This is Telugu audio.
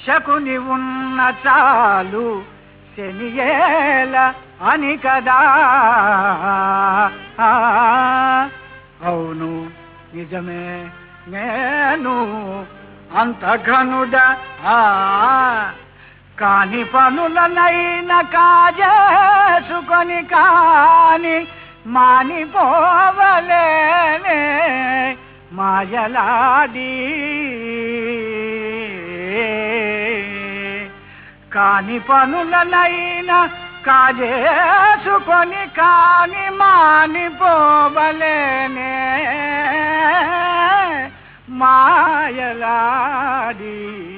శకుని ఉన్న చాలు శనియేల అని కదా అవును నిజమే నేను అంత ఘనుడ ఆ, కాని పనులనైన కాజేసుకొని కాని మానిపోవలేనే మాయలాడి కాని పనులనైనా కాజేసుకొని కాని మానిపోవలేనే మాయలాడి